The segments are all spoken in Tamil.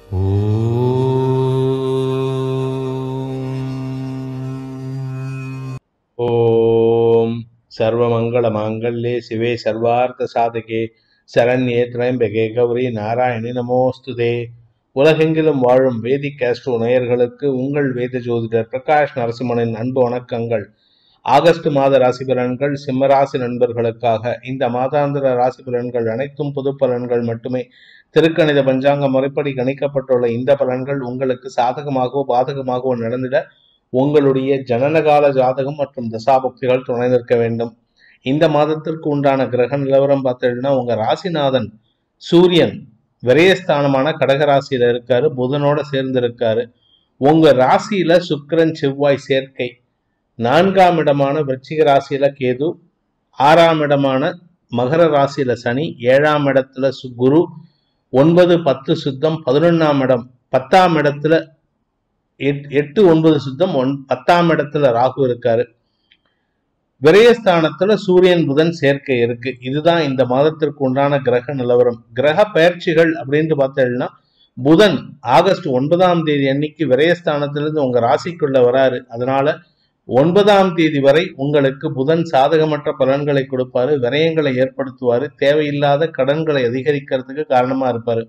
ஓம் சர்வமங்கள மாங்கல்யே சிவே சர்வார்த்த சாதகே சரண்யே திரைம்பகே கௌரி நாராயணி நமோஸ்துதே உலகெங்கிலும் வாழும் வேதிக் ஆஸ்ட்ரோ நேயர்களுக்கு உங்கள் வேத ஜோதிடர் பிரகாஷ் நரசிம்மனின் அன்பு வணக்கங்கள் ஆகஸ்ட் மாத ராசி பலன்கள் சிம்ம ராசி நண்பர்களுக்காக இந்த மாதாந்திர ராசி பலன்கள் அனைத்தும் பொது பலன்கள் மட்டுமே திருக்கணித பஞ்சாங்க முறைப்படி கணிக்கப்பட்டுள்ள இந்த பலன்கள் உங்களுக்கு சாதகமாகவோ பாதகமாகவோ நடந்திட உங்களுடைய ஜனனகால ஜாதகம் மற்றும் தசாபக்திகள் துணை நிற்க வேண்டும் இந்த மாதத்திற்கு உண்டான கிரக நிலவரம் பார்த்தீங்கன்னா உங்க ராசிநாதன் சூரியன் விரயஸ்தானமான கடகராசியில இருக்காரு புதனோட சேர்ந்து இருக்காரு உங்க ராசியில சுக்கிரன் செவ்வாய் சேர்க்கை நான்காம் இடமான விருச்சிக ராசியில கேது ஆறாம் இடமான மகர ராசியில சனி ஏழாம் இடத்துல சு- குரு ஒன்பது பத்து சுத்தம் பதினொன்னாம் இடம் பத்தாம் இடத்துல எட்- எட்டு ஒன்பது சுத்தம் ஒன் பத்தாம் இடத்துல ராகு இருக்காரு விரயஸ்தானத்துல சூரியன் புதன் சேர்க்கை இருக்கு இதுதான் இந்த மாதத்திற்கு உண்டான கிரக நிலவரம் கிரக பயிற்சிகள் அப்படின்னு பார்த்தீங்கன்னா புதன் ஆகஸ்ட் ஒன்பதாம் தேதி அன்னைக்கு விரயஸ்தானத்திலிருந்து உங்க ராசிக்குள்ள வராரு அதனால ஒன்பதாம் தேதி வரை உங்களுக்கு புதன் சாதகமற்ற பலன்களை கொடுப்பாரு விரயங்களை ஏற்படுத்துவாரு தேவையில்லாத கடன்களை அதிகரிக்கிறதுக்கு காரணமா இருப்பாரு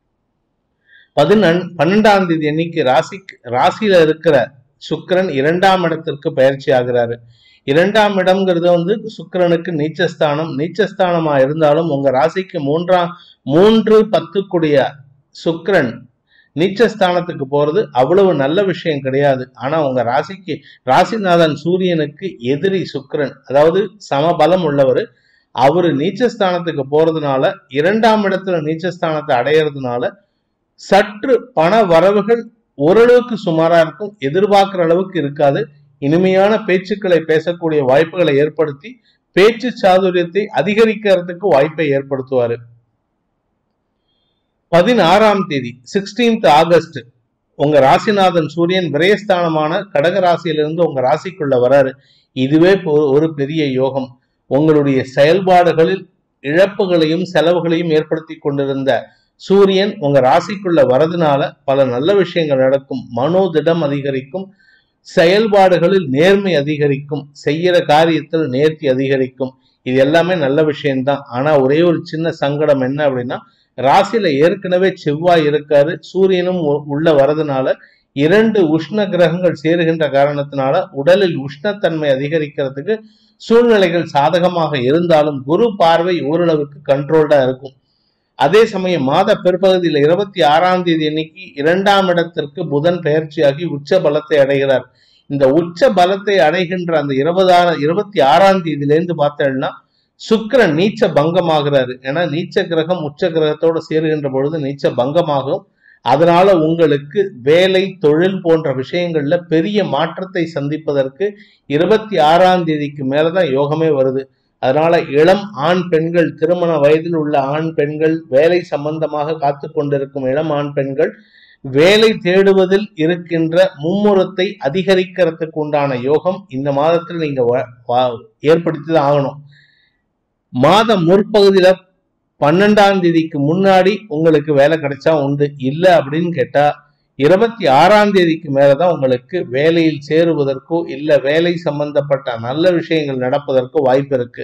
பதினன் பன்னெண்டாம் தேதி அன்னைக்கு ராசி ராசியில இருக்கிற சுக்கிரன் இரண்டாம் இடத்திற்கு பயிற்சி ஆகிறாரு இரண்டாம் இடம்ங்கிறது வந்து சுக்கிரனுக்கு நீச்சஸ்தானம் நீச்சஸ்தானமா இருந்தாலும் உங்க ராசிக்கு மூன்றாம் மூன்று பத்துக்குடைய சுக்கிரன் நீச்சஸ்தானத்துக்கு போறது அவ்வளவு நல்ல விஷயம் கிடையாது ஆனா உங்க ராசிக்கு ராசிநாதன் சூரியனுக்கு எதிரி சுக்கிரன் அதாவது சமபலம் உள்ளவர் அவரு நீச்சஸ்தானத்துக்கு போறதுனால இரண்டாம் இடத்துல நீச்சஸ்தானத்தை அடையிறதுனால சற்று பண வரவுகள் ஓரளவுக்கு சுமாரா இருக்கும் எதிர்பார்க்கிற அளவுக்கு இருக்காது இனிமையான பேச்சுக்களை பேசக்கூடிய வாய்ப்புகளை ஏற்படுத்தி பேச்சு சாதுரியத்தை அதிகரிக்கிறதுக்கு வாய்ப்பை ஏற்படுத்துவாரு பதினாறாம் தேதி சிக்ஸ்டீன்த் ஆகஸ்ட் உங்க ராசிநாதன் சூரியன் விரயஸ்தானமான கடக ராசியிலிருந்து உங்க ராசிக்குள்ள வராரு இதுவே ஒரு- ஒரு பெரிய யோகம் உங்களுடைய செயல்பாடுகளில் இழப்புகளையும் செலவுகளையும் ஏற்படுத்தி கொண்டிருந்த சூரியன் உங்க ராசிக்குள்ள வரதுனால பல நல்ல விஷயங்கள் நடக்கும் மனோதிடம் அதிகரிக்கும் செயல்பாடுகளில் நேர்மை அதிகரிக்கும் செய்யற காரியத்தில் நேர்த்தி அதிகரிக்கும் இது எல்லாமே நல்ல விஷயம்தான் ஆனா ஒரே ஒரு சின்ன சங்கடம் என்ன அப்படின்னா ராசியில ஏற்கனவே செவ்வாய் இருக்காரு சூரியனும் உ- உள்ள வரதுனால இரண்டு உஷ்ண கிரகங்கள் சேருகின்ற காரணத்தினால உடலில் உஷ்ணத்தன்மை அதிகரிக்கிறதுக்கு சூழ்நிலைகள் சாதகமாக இருந்தாலும் குரு பார்வை ஓரளவுக்கு கண்ட்ரோல்டா இருக்கும் அதே சமயம் மாத பிற்பகுதியில் இருபத்தி ஆறாம் தேதி அன்னைக்கு இரண்டாம் இடத்திற்கு புதன் பெயர்ச்சியாகி உச்ச பலத்தை அடைகிறார் இந்த உச்ச பலத்தை அடைகின்ற அந்த இருபதாறு இருபத்தி ஆறாம் தேதியிலேருந்து பார்த்தேன்னா சுக்கிரன் நீச்ச பங்கமாகிறாரு ஏன்னா நீச்ச கிரகம் உச்ச கிரகத்தோட சேருகின்ற பொழுது நீச்ச பங்கமாகும் அதனால உங்களுக்கு வேலை தொழில் போன்ற விஷயங்கள்ல பெரிய மாற்றத்தை சந்திப்பதற்கு இருபத்தி ஆறாம் தேதிக்கு மேலதான் யோகமே வருது அதனால இளம் ஆண் பெண்கள் திருமண வயதில் உள்ள ஆண் பெண்கள் வேலை சம்பந்தமாக காத்து கொண்டிருக்கும் இளம் ஆண் பெண்கள் வேலை தேடுவதில் இருக்கின்ற மும்முரத்தை அதிகரிக்கிறதுக்கு உண்டான யோகம் இந்த மாதத்தில் நீங்க வ- வா- ஏற்படுத்தி தான் ஆகணும் மாதம் முற்பகுதியில பன்னெண்டாம் தேதிக்கு முன்னாடி உங்களுக்கு வேலை கிடைச்சா உண்டு இல்ல அப்படின்னு கேட்டா இருபத்தி ஆறாம் தேதிக்கு மேலதான் உங்களுக்கு வேலையில் சேருவதற்கோ இல்ல வேலை சம்பந்தப்பட்ட நல்ல விஷயங்கள் நடப்பதற்கோ வாய்ப்பு இருக்கு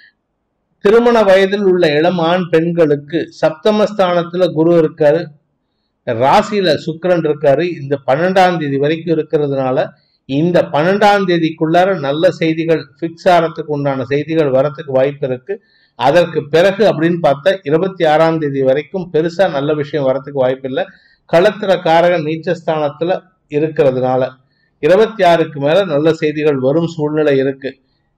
திருமண வயதில் உள்ள இளம் ஆண் பெண்களுக்கு சப்தமஸ்தானத்துல குரு இருக்காரு ராசியில சுக்கிரன் இருக்காரு இந்த பன்னெண்டாம் தேதி வரைக்கும் இருக்கிறதுனால இந்த பன்னெண்டாம் தேதிக்குள்ளார நல்ல செய்திகள் ஃபிக்ஸ் ஆகிறதுக்கு உண்டான செய்திகள் வரத்துக்கு வாய்ப்பு இருக்கு அதற்கு பிறகு அப்படின்னு பார்த்தா இருபத்தி ஆறாம் தேதி வரைக்கும் பெருசா நல்ல விஷயம் வரத்துக்கு வாய்ப்பு இல்லை களத்திர காரக நீச்சஸ்தானத்துல இருக்கிறதுனால இருபத்தி ஆறுக்கு மேல நல்ல செய்திகள் வரும் சூழ்நிலை இருக்கு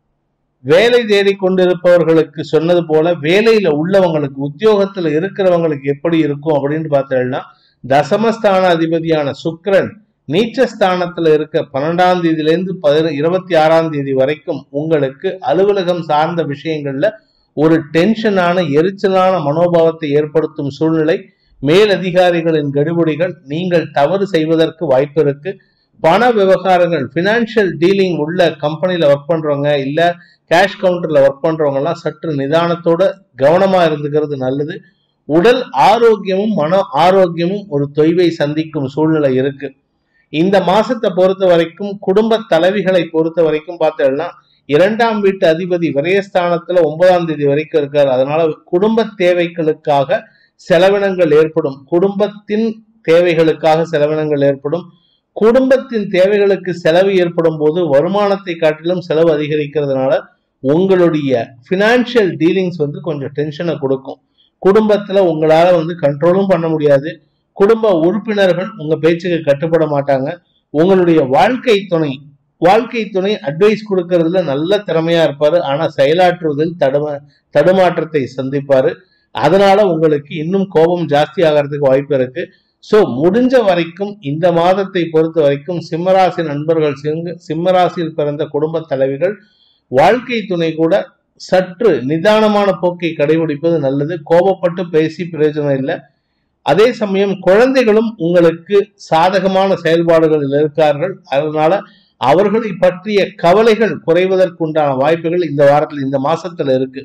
வேலை தேடி கொண்டிருப்பவர்களுக்கு சொன்னது போல வேலையில உள்ளவங்களுக்கு உத்தியோகத்துல இருக்கிறவங்களுக்கு எப்படி இருக்கும் அப்படின்னு பார்த்தீங்கன்னா தசமஸ்தான அதிபதியான சுக்கிரன் நீச்சஸ்தானத்துல இருக்க பன்னெண்டாம் தேதியிலேருந்து பதின இருபத்தி ஆறாம் தேதி வரைக்கும் உங்களுக்கு அலுவலகம் சார்ந்த விஷயங்கள்ல ஒரு டென்ஷனான எரிச்சலான மனோபாவத்தை ஏற்படுத்தும் சூழ்நிலை மேலதிகாரிகளின் கடுபிடிகள் நீங்கள் தவறு செய்வதற்கு வாய்ப்பு இருக்கு பண விவகாரங்கள் பினான்சியல் டீலிங் உள்ள கம்பெனில ஒர்க் பண்றவங்க இல்ல கேஷ் கவுண்டர்ல ஒர்க் பண்றவங்க எல்லாம் சற்று நிதானத்தோட கவனமா இருந்துக்கிறது நல்லது உடல் ஆரோக்கியமும் மன ஆரோக்கியமும் ஒரு தொய்வை சந்திக்கும் சூழ்நிலை இருக்கு இந்த மாசத்தை பொறுத்த வரைக்கும் குடும்ப தலைவிகளை பொறுத்த வரைக்கும் பார்த்தோம்னா இரண்டாம் வீட்டு அதிபதி விரயஸ்தானத்துல ஒன்பதாம் தேதி வரைக்கும் இருக்காரு அதனால குடும்ப தேவைகளுக்காக செலவினங்கள் ஏற்படும் குடும்பத்தின் தேவைகளுக்காக செலவினங்கள் ஏற்படும் குடும்பத்தின் தேவைகளுக்கு செலவு ஏற்படும் போது வருமானத்தை காட்டிலும் செலவு அதிகரிக்கிறதுனால உங்களுடைய பினான்சியல் டீலிங்ஸ் வந்து கொஞ்சம் டென்ஷனை கொடுக்கும் குடும்பத்துல உங்களால வந்து கண்ட்ரோலும் பண்ண முடியாது குடும்ப உறுப்பினர்கள் உங்க பேச்சுக்கு கட்டுப்பட மாட்டாங்க உங்களுடைய வாழ்க்கை துணை வாழ்க்கை துணை அட்வைஸ் கொடுக்கறதுல நல்ல திறமையா இருப்பாரு ஆனா செயலாற்றுவதில் தடுமா தடுமாற்றத்தை சந்திப்பாரு அதனால உங்களுக்கு இன்னும் கோபம் ஜாஸ்தி ஆகிறதுக்கு வாய்ப்பு இருக்கு ஸோ முடிஞ்ச வரைக்கும் இந்த மாதத்தை பொறுத்த வரைக்கும் சிம்மராசி நண்பர்கள் சிங்க சிம்மராசியில் பிறந்த குடும்ப தலைவிகள் வாழ்க்கை துணை கூட சற்று நிதானமான போக்கை கடைபிடிப்பது நல்லது கோபப்பட்டு பேசி பிரயோஜனம் இல்லை அதே சமயம் குழந்தைகளும் உங்களுக்கு சாதகமான செயல்பாடுகளில் இருக்கார்கள் அதனால அவர்களை பற்றிய கவலைகள் குறைவதற்குண்டான வாய்ப்புகள் இந்த வாரத்தில் இந்த மாசத்துல இருக்கு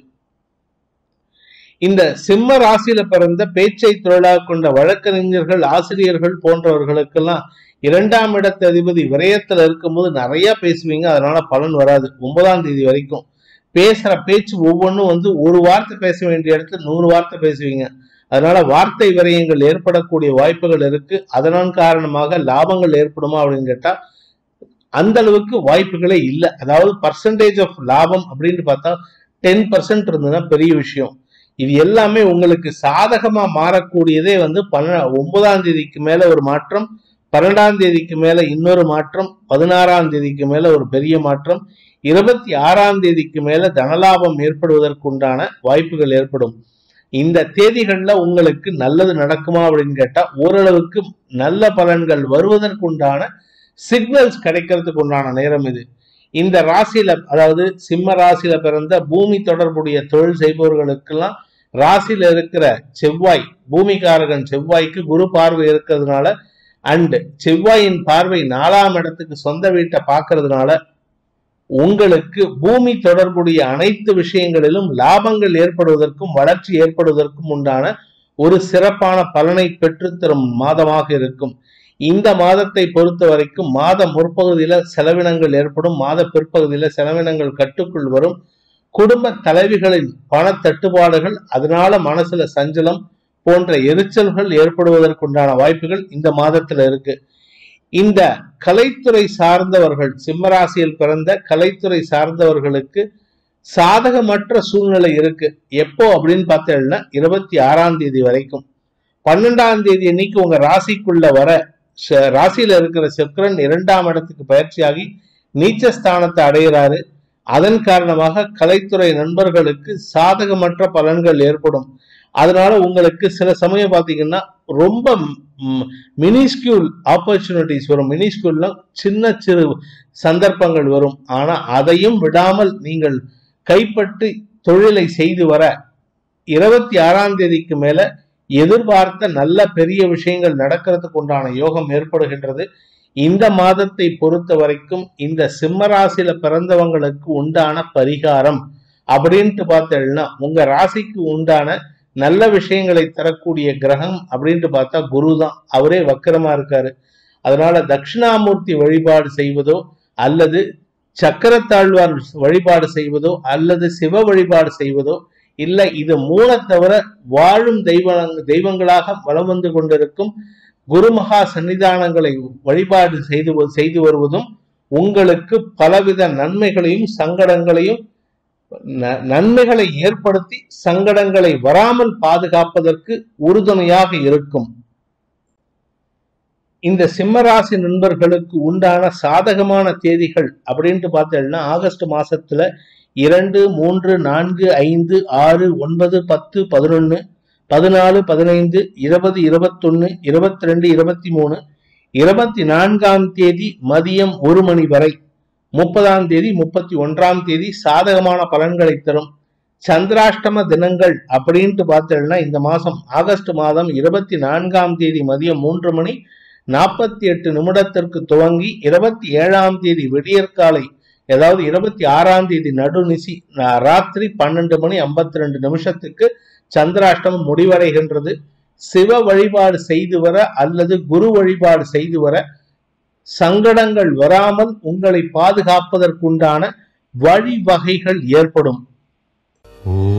இந்த சிம்ம ராசியில பிறந்த பேச்சை தொழிலாக கொண்ட வழக்கறிஞர்கள் ஆசிரியர்கள் போன்றவர்களுக்கெல்லாம் இரண்டாம் இடத்து அதிபதி விரயத்துல இருக்கும்போது நிறைய பேசுவீங்க அதனால பலன் வராது ஒன்பதாம் தேதி வரைக்கும் பேசுற பேச்சு ஒவ்வொன்றும் வந்து ஒரு வார்த்தை பேச வேண்டிய இடத்துல நூறு வார்த்தை பேசுவீங்க அதனால வார்த்தை விரயங்கள் ஏற்படக்கூடிய வாய்ப்புகள் இருக்கு அதனால் காரணமாக லாபங்கள் ஏற்படுமா அப்படின்னு கேட்டா அந்த அளவுக்கு வாய்ப்புகளே இல்லை அதாவது பர்சன்டேஜ் ஆஃப் லாபம் அப்படின்னு பார்த்தா டென் பர்சன்ட் இருந்ததுன்னா பெரிய விஷயம் இது எல்லாமே உங்களுக்கு சாதகமா மாறக்கூடியதே வந்து பன்ன ஒன்பதாம் தேதிக்கு மேல ஒரு மாற்றம் பன்னெண்டாம் தேதிக்கு மேல இன்னொரு மாற்றம் பதினாறாம் தேதிக்கு மேல ஒரு பெரிய மாற்றம் இருபத்தி ஆறாம் தேதிக்கு மேல தனலாபம் ஏற்படுவதற்குண்டான வாய்ப்புகள் ஏற்படும் இந்த தேதிகள்ல உங்களுக்கு நல்லது நடக்குமா அப்படின்னு கேட்டா ஓரளவுக்கு நல்ல பலன்கள் வருவதற்குண்டான சிக்னல்ஸ் கிடைக்கிறதுக்கு உண்டான நேரம் இது இந்த ராசியில அதாவது சிம்ம ராசியில பிறந்த பூமி தொடர்புடைய தொழில் செய்பவர்களுக்கெல்லாம் ராசியில இருக்கிற செவ்வாய் பூமிகாரகன் செவ்வாய்க்கு குரு பார்வை இருக்கிறதுனால அண்ட் செவ்வாயின் பார்வை நாலாம் இடத்துக்கு சொந்த வீட்டை பார்க்கறதுனால உங்களுக்கு பூமி தொடர்புடைய அனைத்து விஷயங்களிலும் லாபங்கள் ஏற்படுவதற்கும் வளர்ச்சி ஏற்படுவதற்கும் உண்டான ஒரு சிறப்பான பலனை பெற்றுத்தரும் மாதமாக இருக்கும் இந்த மாதத்தை பொறுத்த வரைக்கும் மாத முற்பகுதியில செலவினங்கள் ஏற்படும் மாத பிற்பகுதியில செலவினங்கள் கட்டுக்குள் வரும் குடும்ப தலைவிகளின் பண தட்டுப்பாடுகள் அதனால மனசுல சஞ்சலம் போன்ற எரிச்சல்கள் ஏற்படுவதற்குண்டான வாய்ப்புகள் இந்த மாதத்துல இருக்கு இந்த கலைத்துறை சார்ந்தவர்கள் சிம்மராசியில் பிறந்த கலைத்துறை சார்ந்தவர்களுக்கு சாதகமற்ற சூழ்நிலை இருக்கு எப்போ அப்படின்னு பார்த்தீங்கன்னா இருபத்தி ஆறாம் தேதி வரைக்கும் பன்னெண்டாம் தேதி அன்னைக்கு உங்க ராசிக்குள்ள வர ச- ராசியில இருக்கிற சுக்கிரன் இரண்டாம் இடத்துக்கு பயிற்சியாகி நீச்சஸ்தானத்தை அடைகிறாரு அதன் காரணமாக கலைத்துறை நண்பர்களுக்கு சாதகமற்ற பலன்கள் ஏற்படும் அதனால உங்களுக்கு சில சமயம் பார்த்தீங்கன்னா ரொம்ப மினிஸ்கியூல் ஆப்பர்ச்சுனிட்டிஸ் வரும் மினிஸ்கியூல்னா சின்ன சிறு சந்தர்ப்பங்கள் வரும் ஆனா அதையும் விடாமல் நீங்கள் கைப்பற்றி தொழிலை செய்து வர இருபத்தி ஆறாம் தேதிக்கு மேல எதிர்பார்த்த நல்ல பெரிய விஷயங்கள் நடக்கிறதுக்கு உண்டான யோகம் ஏற்படுகின்றது இந்த மாதத்தை பொறுத்த வரைக்கும் இந்த சிம்ம ராசியில பிறந்தவங்களுக்கு உண்டான பரிகாரம் அப்படின்ட்டு பார்த்தேன்னா உங்க ராசிக்கு உண்டான நல்ல விஷயங்களை தரக்கூடிய கிரகம் அப்படின்ட்டு பார்த்தா குரு தான் அவரே வக்கரமா இருக்காரு அதனால தட்சிணாமூர்த்தி வழிபாடு செய்வதோ அல்லது சக்கரத்தாழ்வார் வழிபாடு செய்வதோ அல்லது சிவ வழிபாடு செய்வதோ இல்ல இது மூண தவிர வாழும் தெய்வ தெய்வங்களாக வலம் வந்து கொண்டிருக்கும் குருமகா சன்னிதானங்களை வழிபாடு செய்து வ- செய்து வருவதும் உங்களுக்கு பலவித நன்மைகளையும் சங்கடங்களையும் ந- நன்மைகளை ஏற்படுத்தி சங்கடங்களை வராமல் பாதுகாப்பதற்கு உறுதுணையாக இருக்கும் இந்த சிம்மராசி நண்பர்களுக்கு உண்டான சாதகமான தேதிகள் அப்படின்ட்டு பார்த்தீங்கன்னா ஆகஸ்ட் மாசத்துல இரண்டு மூன்று நான்கு ஐந்து ஆறு ஒன்பது பத்து பதினொன்னு பதினாலு பதினைந்து இருபது இருபத்தொன்னு இருபத்தி ரெண்டு இருபத்தி மூணு இருபத்தி நான்காம் தேதி மதியம் ஒரு மணி வரை முப்பதாம் தேதி முப்பத்தி ஒன்றாம் தேதி சாதகமான பலன்களை தரும் சந்திராஷ்டம தினங்கள் அப்படின்ட்டு பார்த்தீங்கன்னா இந்த மாசம் ஆகஸ்ட் மாதம் இருபத்தி நான்காம் தேதி மதியம் மூன்று மணி நாற்பத்தி எட்டு நிமிடத்திற்கு துவங்கி இருபத்தி ஏழாம் தேதி விடியற்காலை அதாவது இருபத்தி ஆறாம் தேதி நடுநிசி நா- ராத்திரி பன்னெண்டு மணி ஐம்பத்தி ரெண்டு நிமிஷத்துக்கு சந்திராஷ்டமம் முடிவடைகின்றது சிவ வழிபாடு செய்து வர அல்லது குரு வழிபாடு செய்து வர சங்கடங்கள் வராமல் உங்களை பாதுகாப்பதற்குண்டான வழிவகைகள் ஏற்படும் ஓம்